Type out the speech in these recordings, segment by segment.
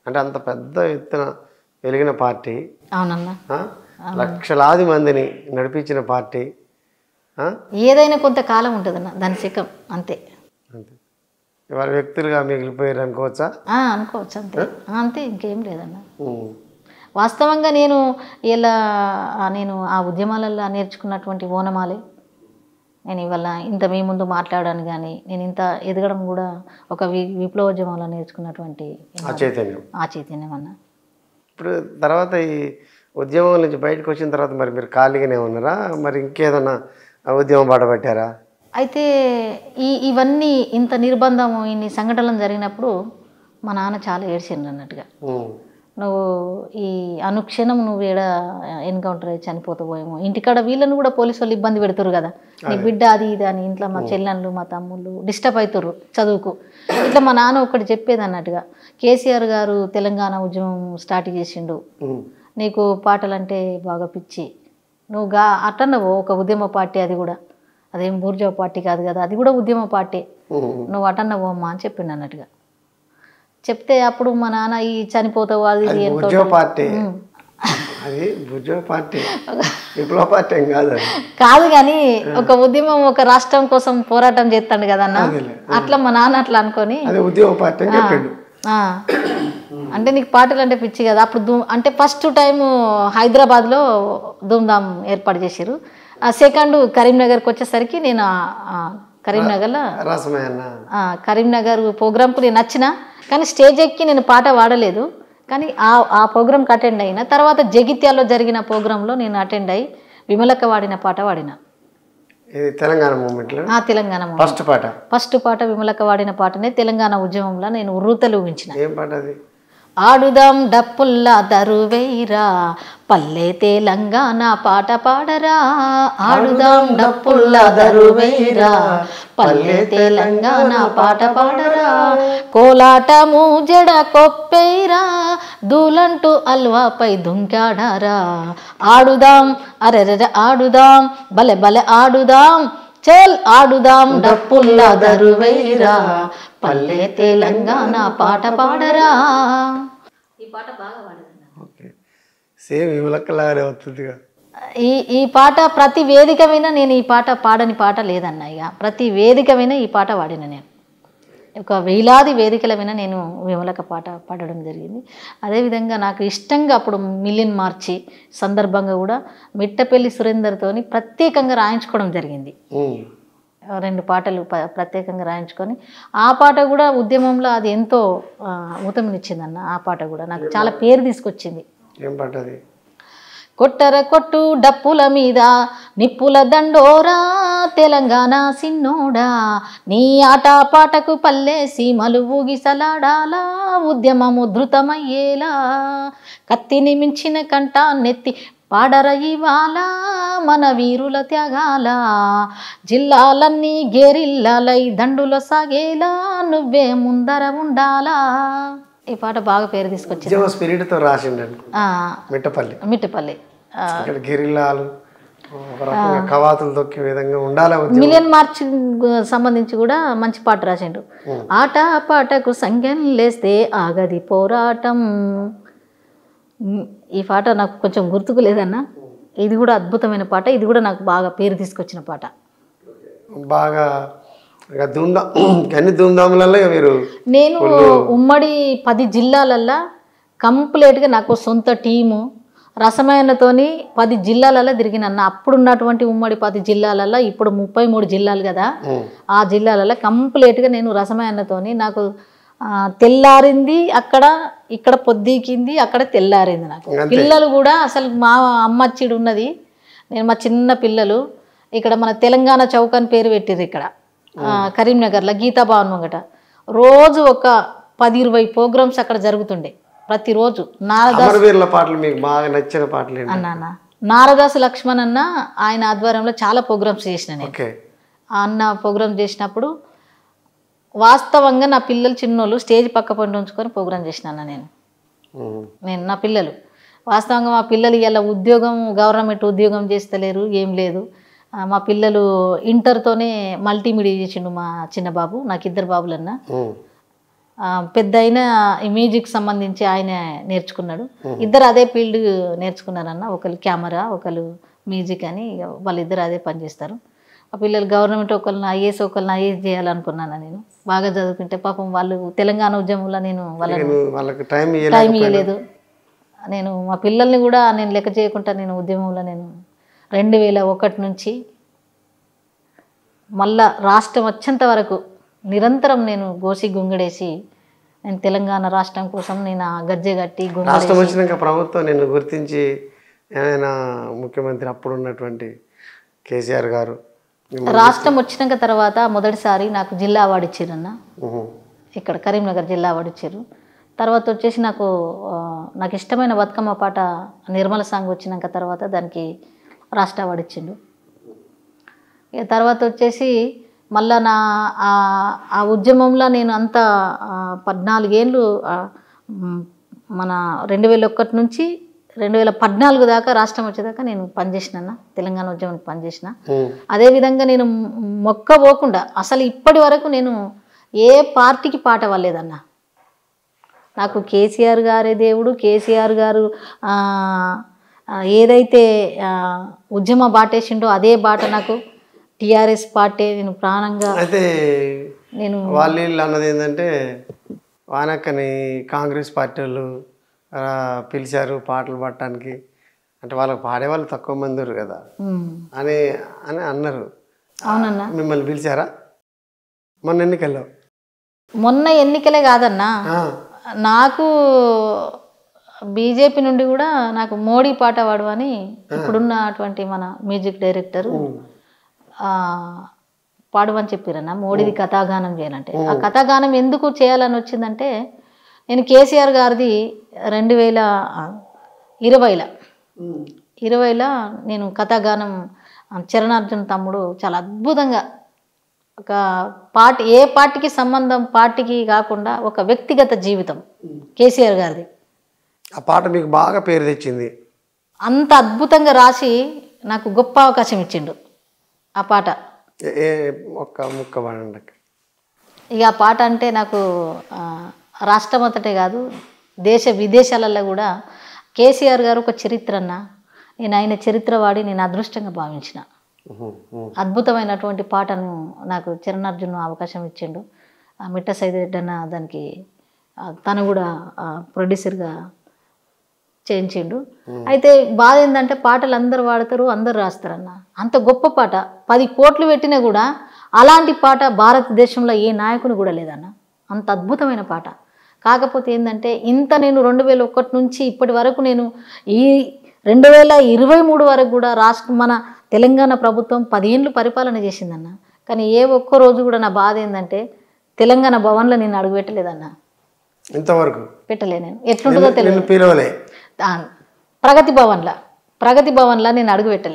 అంటే అంత పెద్ద ఎత్తున వెలిగిన పార్టీ అవునన్నా ఆ? లక్షలాది మందిని నడిపించిన పార్టీ ఆ? ఏదైనా కొంతకాలం ఉంటుందన్న దాని శకం అంతే అంతే ఇవాళ వ్యక్తులుగా మిగిలిపోయారు అనుకోవచ్చా ఆ, అనుకోవచ్చు అంతే ఆ, అంతే ఇంకేం లేదన్న ఉమ్. వాస్తవంగా నేను ఇలా ఆ, నేను ఆ ఉద్యమాలలో నేర్చుకున్నటువంటి ఓనమాలే నేను ఇవాళ ఇంత మీ ముందు మాట్లాడాను కానీ నేను ఇంత ఎదగడం కూడా ఒక వి విప్లవోద్యమంలో నేర్చుకున్నటువంటి ఆ చైతన్యం ఆ చైతన్యం అన్న ఇప్పుడు తర్వాత ఈ ఉద్యమం నుంచి బయటకు వచ్చిన తర్వాత మరి మీరు ఖాళీగానే ఉన్నారా మరి ఇంకేదన్నా ఆ ఉద్యమం బాట పట్టారా అయితే ఈ ఇవన్నీ ఇంత నిర్బంధము ఇన్ని సంఘటనలు జరిగినప్పుడు మా నాన్న చాలా ఏడ్చిండు అన్నట్టుగా ఉమ్. నువ్వు ఈ అనుక్షణం నువ్వు ఏడ ఎన్కౌంటర్ అయ్యి చనిపోతావేమో ఇంటికాడ వీళ్ళని కూడా పోలీసు వాళ్ళు ఇబ్బంది పెడుతురు కదా నీ బిడ్డ అది ఇది అని ఇంట్లో మా చెల్లెళ్ళు మా తమ్ముళ్ళు డిస్టర్బ్ అవుతుర్రు చదువుకు ఇట్లా మా నాన్న ఒకటి చెప్పేది అన్నట్టుగా కేసీఆర్ గారు తెలంగాణ ఉద్యమం స్టార్ట్ చేసిండు ఉమ్. నీకు పాటలంటే బాగా పిచ్చి నువ్వు గా అట్టన్నావు ఒక ఉద్యమ పార్టీ అది కూడా అదేం బూర్జా పార్టీ కాదు కదా అది కూడా ఉద్యమ పార్టీ ఉమ్. నువ్వు అటన్నావు అమ్మా అని చెప్పిండు అన్నట్టుగా చెప్తే అప్పుడు మా నాన్న ఈ చనిపోతావు అది ఇది ఎంతో ఉద్యోగ పార్టీ అది ఉద్యోగ పార్టీ విప్లవ పార్టీ ఏం కాదు అది కాదు కానీ ఒక ఉద్యమం ఒక రాష్ట్రం కోసం పోరాటం చేస్తాడు కదన్న అదేలే. అట్లా మా నాన్న అట్లా అనుకొని అదే ఉద్యోగ పార్టీ అని చెప్పిండు ఆ, అంటే నీకు పాటలు అంటే పిచ్చి కదా అప్పుడు ధూమ్ అంటే ఫస్ట్ టైం హైదరాబాద్లో ధూమ్ధామ్ ఏర్పాటు చేశారు ఆ సెకండ్ కరీంనగర్కి వచ్చేసరికి నేను ఆ- ఆ కరీంనగర్లో రసమే అన్న ఆ, కరీంనగర్ ప్రోగ్రామ్కు నేను నచ్చిన కానీ స్టేజ్ ఎక్కి నేను పాట పాడలేదు కానీ ఆ ఆ ప్రోగ్రామ్కి అటెండ్ అయిన తర్వాత జగిత్యాల్లో జరిగిన ప్రోగ్రాంలో నేను అటెండ్ అయ్యి విమలక్క వాడిన పాట పాడిన ఇది తెలంగాణ మూమెంట్లో ఆ తెలంగాణ మూవీ. ఫస్ట్ పాట ఫస్ట్ పాట విమలక్క వాడిన పాటనే తెలంగాణ ఉద్యమంలో నేను ఉర్రూతలు ఊహించిన ఏం పాట అది ఆడుదాం డప్పుల్లా దరువేరా పల్లె తెలంగాణ పాట పాడరా ఆడుదాం డప్పుల్లా దరువేరా పల్లె తెలంగాణ పాట పాడరా కోలాటము జడ కొప్పేరా దూలంటూ అల్వాపై దుంకాడారా ఆడుదాం అరెరెర ఆడుదాం బలె బలె ఆడుదాం చల్ ఆడుదాం డప్పుల్లా దరువేరా పల్లె తెలంగాణ పాట పాడరా ఈ పాట బాగా పాడదండి ఓకే సేమ్ విమలక్కలాగానే వస్తుందిగా ఈ ఈ పాట ప్రతి వేదిక మీద నేను ఈ పాట పాడని పాట లేదన్న ఇక ప్రతి వేదిక మీద ఈ పాట పాడిన నేను ఒక వేలాది వేదికల మీద నేను విమలక పాట పాడడం జరిగింది అదేవిధంగా నాకు ఇష్టంగా అప్పుడు మిలియన్ మార్చి సందర్భంగా కూడా మిట్టపల్లి సురేందర్తోని ప్రత్యేకంగా రాయించుకోవడం జరిగింది ఉమ్. రెండు పాటలు ప- ప్రత్యేకంగా రాయించుకొని ఆ పాట కూడా ఉద్యమంలో అది ఎంతో ఆ, ఊతమినిచ్చిందన్న ఆ పాట కూడా నాకు చాలా పేరు తీసుకొచ్చింది ఏం పాట అది కొట్టర కొట్టు డప్పుల మీద నిప్పుల దండోరా తెలంగాణ సిన్నోడా నీ ఆట పాటకు పల్లె సీమలు ఊగిసలాడాలా ఉద్యమము ధృతమయ్యేలా కత్తిని మించిన కంట నెత్తి పాడర ఇవాళ మన వీరుల త్యాగాల జిల్లాలన్నీ గేరిల్లాలై దండులో సాగేలా నువ్వే ముందర ఉండాలా ఈ పాట బాగా పేరు తీసుకొచ్చింది ఉద్యమ స్పిరిట్తో రాసిండు అనుకో ఆ, మిట్టపల్లి మిట్టపల్లి ఆ, ఇక్కడ గిరిల్లాలు ఒక రకంగా కవాతులు తొక్కే విధంగా ఉండాలి ఉద్యమం మిలియన్ మార్చ్ గు- సంబంధించి కూడా మంచి పాట రాసిండు ఆట పాటకు సంఖ్యం లేస్తే ఆగది పోరాటం ఉమ్, ఈ పాట నాకు కొంచెం గుర్తుకు లేదన్న ఇది కూడా అద్భుతమైన పాట ఇది కూడా నాకు బాగా పేరు తీసుకొచ్చిన పాట బాగా ఇక ధూమ్ధాం అన్ని ధూమ్ధాములలో ఇక మీరు నేను ఉమ్మడి పది జిల్లాలల్లో కంప్లీట్గా నాకు సొంత టీము రసమయనతోని పది జిల్లాలలో తిరిగినన్న అప్పుడు ఉన్నటువంటి ఉమ్మడి పది జిల్లాలలో ఇప్పుడు ముప్పై మూడు జిల్లాలు కదా ఉమ్. ఆ జిల్లాలలో కంప్లీట్గా నేను రసమయన్నతోని నాకు ఆ, తెల్లారింది అక్కడ ఇక్కడ పొద్దుకింది అక్కడ తెల్లారింది నాకు పిల్లలు కూడా అసలు మా అమ్మచ్చిడు ఉన్నది నేను మా చిన్న పిల్లలు ఇక్కడ మన తెలంగాణ చౌక్ అని పేరు పెట్టిర్రు ఇక్కడ ఆ, కరీంనగర్లో గీతా భవన్ ముంగట రోజు ఒక పది ఇరవై ప్రోగ్రామ్స్ అక్కడ జరుగుతుండే ప్రతిరోజు నారద అమరవీరుల పాటలు మీకు బాగా నచ్చిన పాటలు ఏంటి అన్న నారదాసు లక్ష్మణ్ అన్న ఆయన ఆధ్వర్యంలో చాలా ప్రోగ్రామ్స్ చేసిన నేను ఓకే ఆ అన్న ప్రోగ్రామ్ చేసినప్పుడు వాస్తవంగా నా పిల్లలు చిన్నోళ్ళు స్టేజ్ పక్క పంట ఉంచుకొని ప్రోగ్రామ్ చేసినాను నేను ఉమ్. నేను నా పిల్లలు వాస్తవంగా మా పిల్లలు ఇలా ఉద్యోగం గవర్నమెంట్ ఉద్యోగం చేస్తలేరు ఏం లేదు ఆ, మా పిల్లలు ఇంటర్తోనే మల్టీమీడియా చేసిండు మా చిన్న బాబు నాకు ఇద్దరు బాబులన్నా ఉమ్. ఆ, పెద్ద అయిన ఈ మ్యూజిక్ సంబంధించి ఆయన నేర్చుకున్నాడు ఇద్దరు అదే ఫీల్డ్ నేర్చుకున్నారన్న ఒకరు కెమెరా ఒకరు మ్యూజిక్ అని ఇక వాళ్ళిద్దరు అదే పని చేస్తారు ఆ పిల్లలు గవర్నమెంట్ ఒకరిని ఐఏఎస్ ఒకరిని ఐఏఎస్ చేయాలనుకున్నాను నేను బాగా చదువుకుంటే పాపం వాళ్ళు తెలంగాణ ఉద్యమంలో నేను వాళ్ళని నేను వాళ్ళకి టైం టైం ఇవ్వలేదు ఇవ్వలేదు నేను మా పిల్లల్ని కూడా నేను లెక్క చేయకుండా నేను ఉద్యమంలో నేను రెండు వేల ఒకటి నుంచి మళ్ళా రాష్ట్రం వచ్చేంత వరకు నిరంతరం నేను గోసి గుంగడేసి నేను తెలంగాణ రాష్ట్రం కోసం నేను ఆ గజ్జె కట్టి గుంగ రాష్ట్రం వచ్చినాక ప్రభుత్వం నేను గుర్తించి ఆయన ముఖ్యమంత్రి అప్పుడు ఉన్నటువంటి కేసీఆర్ గారు మిమ్మల్ని- రాష్ట్రం వచ్చినాక తర్వాత మొదటిసారి నాకు జిల్లా అవార్డు ఇచ్చారన్న ఉహు. ఇక్కడ కరీంనగర్ జిల్లా అవార్డు ఇచ్చారు తర్వాత వచ్చేసి నాకు ఆ, నాకు ఇష్టమైన బతుకమ్మ పాట నిర్మల సాంగ్ వచ్చినాక తర్వాత దానికి రాష్ట్ర అవార్డు ఇచ్చిండు ఇక తర్వాత వచ్చేసి మళ్ళా నా ఆ- ఆ ఉద్యమంలో నేను అంత ఆ, పద్నాలుగేళ్ళు ఆ, మ్, మన రెండు వేల ఒకటి నుంచి రెండు వేల పద్నాలుగు దాకా రాష్ట్రం వచ్చేదాకా నేను పనిచేసిన తెలంగాణ ఉద్యమానికి పనిచేసిన ఉమ్. అదేవిధంగా నేను మొక్క పోకుండా అసలు ఇప్పటి వరకు నేను ఏ పార్టీకి పాట పడలేదన్న నాకు కేసీఆర్ గారే దేవుడు కేసీఆర్ గారు ఆ, ఆ, ఏదైతే ఆ, ఉద్యమ బాటేసిండో అదే బాట నాకు టీఆర్ఎస్ పార్టీ నేను ప్రాణంగా అయితే నేను వాళ్ళు వీళ్ళు అన్నది ఏంటంటే వానక్కని కాంగ్రెస్ పార్టీ వాళ్ళు ఆ, పిలిచారు పాటలు పాడటానికి అంటే వాళ్ళకి పాడేవాళ్ళు తక్కువ మంది ఉన్నారు కదా ఉమ్, అని అని అన్నారు అవునన్నా మిమ్మల్ని పిలిచారా మొన్న ఎన్నికల్లో మొన్న ఎన్నికలే కాదన్నా ఆ, నాకు బీజేపీ నుండి కూడా నాకు మోడీ పాట పాడవని ఇప్పుడున్నటువంటి మన మ్యూజిక్ డైరెక్టర్ ఆ, పాడమని చెప్పారన్న మోడీది కథాగానం చేయాలంటే ఆ కథాగానం ఎందుకు చేయాలని వచ్చిందంటే నేను కేసీఆర్ గారిది రెండు వేల ఇరవైలో ఇరవైలో నేను కథాగానం ఆ, చరణార్జున్ తమ్ముడు చాలా అద్భుతంగా ఒక పార్టీ ఏ పార్టీకి సంబంధం పార్టీకి కాకుండా ఒక వ్యక్తిగత జీవితం కేసీఆర్ గారిది ఆ పాట మీకు బాగా పేరు తెచ్చింది అంత అద్భుతంగా రాసి నాకు గొప్ప అవకాశం ఇచ్చిండు ఆ పాట ఏ- ఏ ఒక్క ముక్క పాడండి ఇక ఆ పాట అంటే నాకు ఆ, రాష్ట్రం అంతటే కాదు దేశ విదేశాలలో కూడా కేసీఆర్ గారు ఒక చరిత్ర అన్న నేను ఆయన చరిత్ర వాడి నేను అదృష్టంగా భావించిన ఉహు, ఉహు. అద్భుతమైనటువంటి పాటను నాకు చరణార్జున్ అవకాశం ఇచ్చిండు ఆ మిట్ట సైదెడ్ అన్న దానికి ఆ, తను కూడా ఆ, ప్రొడ్యూసర్గా చేయించిండు అయితే బాధ ఏంటంటే పాటలు అందరు వాడతారు అందరు రాస్తారన్న అంత గొప్ప పాట పది కోట్లు పెట్టినా కూడా అలాంటి పాట భారతదేశంలో ఏ నాయకుని కూడా లేదన్న అంత అద్భుతమైన పాట కాకపోతే ఏంటంటే ఇంత నేను రెండు వేల ఒకటి నుంచి ఇప్పటి వరకు నేను ఈ రెండు వేల ఇరవై మూడు వరకు కూడా రాష్ట్ర మన తెలంగాణ ప్రభుత్వం పదేళ్ళు పరిపాలన చేసిందన్న కానీ ఏ ఒక్క రోజు కూడా నా బాధ ఏంటంటే తెలంగాణ భవన్లో నేను అడుగు పెట్టలేదన్న ఇంతవరకు పెట్టలే నేను ఎట్లుంటుందో తెలియదు నిన్ను పిలవలే ఆ, ప్రగతి భవన్లో ప్రగతి భవన్లో నేను అడుగు పెట్టలే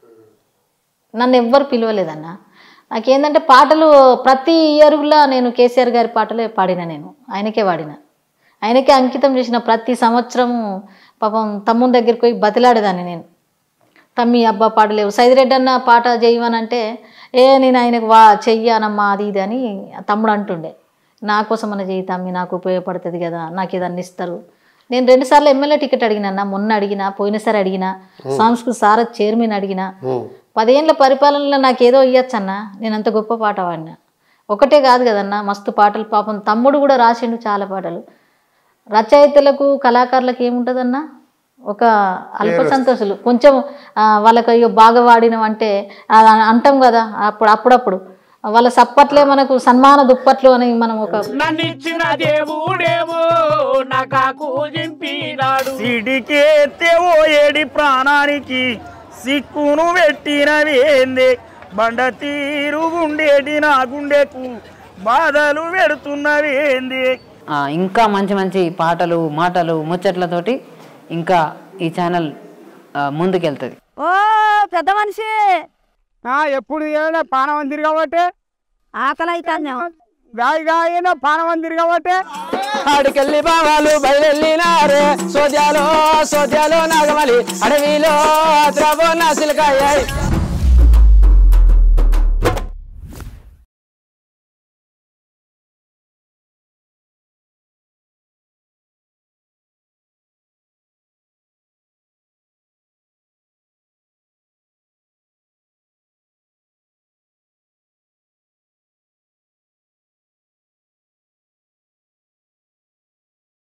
నన్ను ఎవ్వరు పిలవలేదన్న నాకేంటంటే పాటలు ప్రతి ఇయర్లో నేను కేసీఆర్ గారి పాటలే పాడిన నేను ఆయనకే పాడిన ఆయనకే అంకితం చేసిన ప్రతి సంవత్సరము పాపం తమ్ముని దగ్గరికి పోయి బతిలాడేదాన్ని నేను తమ్మి అబ్బా పాడలేవు సైదిరెడ్డి అన్న పాట చేయమనంటే ఏ నేను ఆయనకు వా చెయ్యానమ్మా అది ఇది అని తమ్ముడు అంటుండే నా కోసం అన్న చెయ్యి తమ్మి నాకు ఉపయోగపడుతుంది కదా నాకు ఏదన్నా ఇస్తారు నేను రెండుసార్లు ఎమ్మెల్యే టికెట్ అడిగినా మొన్న అడిగినా పోయినసారి అడిగినా సాంస్కృతిక సార చైర్మన్ అడిగినా ఉమ్. పదేళ్ళ పరిపాలనలో నాకు ఏదో ఇయ్యచ్చన్న నేను అంత గొప్ప పాట పాడినా ఒకటే కాదు కదన్న మస్తు పాటలు పాపం తమ్ముడు కూడా రాసిండు చాలా పాటలు రచయితలకు కళాకారులకు ఏముంటుందన్న ఒక అల్ప సంతోషులు కొంచెం ఆ, వాళ్ళకి అయ్యో బాగా వాడినం అంటే ఆ, అంటాం కదా అప్పుడు అప్పుడప్పుడు వాళ్ళ సప్పట్లే మనకు సన్మాన దుప్పట్లు అని మనం ఒక నన్నిచ్చిన దేవుడేమో నాకు జింపినాడు సిడికేతే ఓ ఏడి ప్రాణానికి సిక్కును పెట్టినవేందే బండ తీరు గుండేటి నా గుండెకు బాధలు పెడుతున్నవేందే ఆ, ఇంకా మంచి మంచి పాటలు మాటలు ముచ్చట్లతోటి ఇంకా ఈ ఛానల్ ఆ, ముందుకెళ్తుంది ఓ పెద్ద మనిషి ఎప్పుడు ఏమైనా పానం తిరగబట్టే ఆకలి అవుతాను గాయగా అయినా పానం తిరగబట్టే ఆడికెళ్ళి బావాలు బయలునారే సోద్యాలో సోద్యాలో నాగమలి అడవిలో ద్రవ నాసిలకాయ